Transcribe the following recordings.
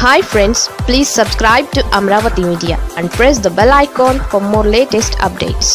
hi friends please subscribe to Amaravati media and press the bell icon for more latest updates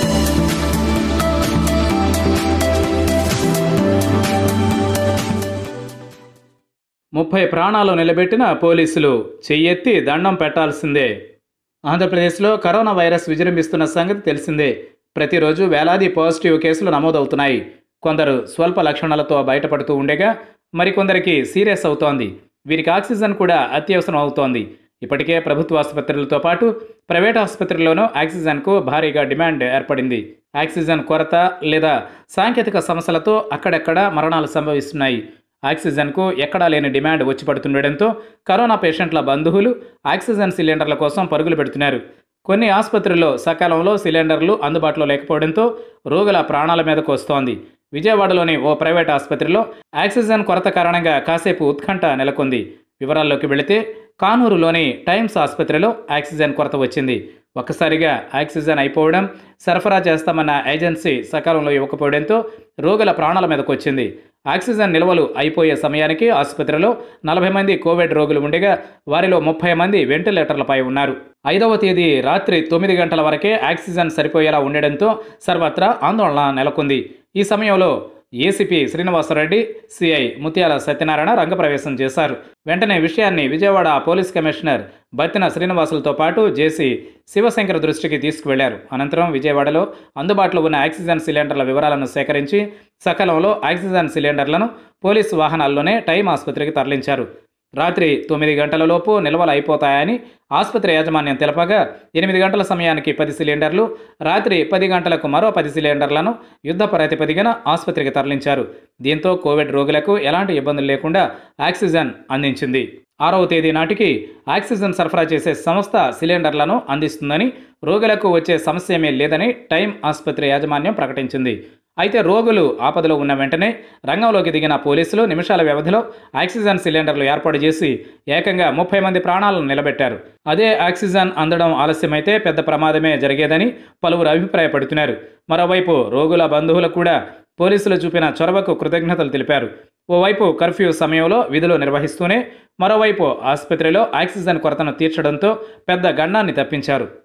ముప్పై ప్రాణాలు నిలబెట్టిన పోలీసులు చెయ్యెత్తి దండం పెట్టాల్సిందే ఆంధ్రప్రదేశ్లో కరోనా వైరస్ విజృంభిస్తున్న సంగతి తెలిసిందే ప్రతిరోజు వేలాది పాజిటివ్ కేసులు నమోదవుతున్నాయి కొందరు స్వల్ప లక్షణాలతో బయటపడుతూ ఉండగా మరికొందరికి సీరియస్ అవుతోంది వీరికి ఆక్సిజన్ కూడా అత్యవసరం అవుతోంది ఇప్పటికే ప్రభుత్వ ఆసుపత్రులతో పాటు ప్రైవేట్ ఆసుపత్రుల్లోనూ ఆక్సిజన్కు భారీగా డిమాండ్ ఏర్పడింది ఆక్సిజన్ కొరత లేదా సాంకేతిక సమస్యలతో అక్కడక్కడ మరణాలు సంభవిస్తున్నాయి ఆక్సిజన్కు ఎక్కడా లేని డిమాండ్ వచ్చి పడుతుండటంతో కరోనా పేషెంట్ల బంధువులు ఆక్సిజన్ సిలిండర్ల కోసం పరుగులు పెడుతున్నారు కొన్ని ఆసుపత్రుల్లో సకాలంలో సిలిండర్లు అందుబాటులో లేకపోవడంతో రోగుల ప్రాణాల మీదకు వస్తోంది విజయవాడలోని ఓ ప్రైవేట్ ఆసుపత్రిలో ఆక్సిజన్ కొరత కారణంగా కాసేపు ఉత్కంఠ నెలకొంది వివరాల్లోకి వెళితే కానూరులోని టైమ్స్ ఆసుపత్రిలో ఆక్సిజన్ కొరత వచ్చింది ఒక్కసారిగా ఆక్సిజన్ అయిపోవడం సరఫరా చేస్తామన్న ఏజెన్సీ సకాలంలో ఇవ్వకపోవడంతో రోగుల ప్రాణాల మీదకు వచ్చింది ఆక్సిజన్ నిల్వలు అయిపోయే సమయానికి ఆసుపత్రిలో నలభై మంది కోవిడ్ రోగులు ఉండగా వారిలో ముప్పై మంది వెంటిలేటర్లపై ఉన్నారు ఐదవ తేదీ రాత్రి తొమ్మిది గంటల వరకే ఆక్సిజన్ సరిపోయేలా ఉండడంతో సర్వత్రా ఆందోళన నెలకొంది ఈ సమయంలో ఏసీపీ శ్రీనివాసరెడ్డి సిఐ ముత్యాల సత్యనారాయణ రంగప్రవేశం చేశారు వెంటనే విషయాన్ని విజయవాడ పోలీస్ కమిషనర్ బత్తిన శ్రీనివాసులతో పాటు జేసీ శివశంకర్ దృష్టికి తీసుకువెళ్లారు అనంతరం విజయవాడలో అందుబాటులో ఉన్న ఆక్సిజన్ సిలిండర్ల వివరాలను సేకరించి సకాలంలో ఆక్సిజన్ సిలిండర్లను పోలీసు వాహనాల్లోనే టైం ఆసుపత్రికి తరలించారు రాత్రి తొమ్మిది గంటలలోపు నిల్వలు అయిపోతాయని ఆసుపత్రి యాజమాన్యం తెలపగా ఎనిమిది గంటల సమయానికి పది సిలిండర్లు రాత్రి పది గంటలకు మరో పది సిలిండర్లను యుద్ధ ప్రాతిపదికన ఆసుపత్రికి తరలించారు దీంతో కోవిడ్ రోగులకు ఎలాంటి ఇబ్బందులు లేకుండా ఆక్సిజన్ అందించింది ఆరవ తేదీ నాటికి ఆక్సిజన్ సరఫరా చేసే సంస్థ సిలిండర్లను అందిస్తుందని రోగులకు వచ్చే సమస్యేమీ లేదని టైం ఆసుపత్రి యాజమాన్యం ప్రకటించింది అయితే రోగులు ఆపదలో ఉన్న వెంటనే రంగంలోకి దిగిన పోలీసులు నిమిషాల వ్యవధిలో ఆక్సిజన్ సిలిండర్లు ఏర్పాటు చేసి ఏకంగా ముప్పై మంది ప్రాణాలను నిలబెట్టారు అదే ఆక్సిజన్ అందడం ఆలస్యమైతే పెద్ద ప్రమాదమే జరిగేదని పలువురు అభిప్రాయపడుతున్నారు మరోవైపు రోగుల బంధువులు కూడా పోలీసులు చూపిన చొరవకు కృతజ్ఞతలు తెలిపారు ఓవైపు కర్ఫ్యూ సమయంలో విధులు నిర్వహిస్తూనే మరోవైపు ఆసుపత్రిలో ఆక్సిజన్ కొరతను తీర్చడంతో పెద్ద గండాన్ని తప్పించారు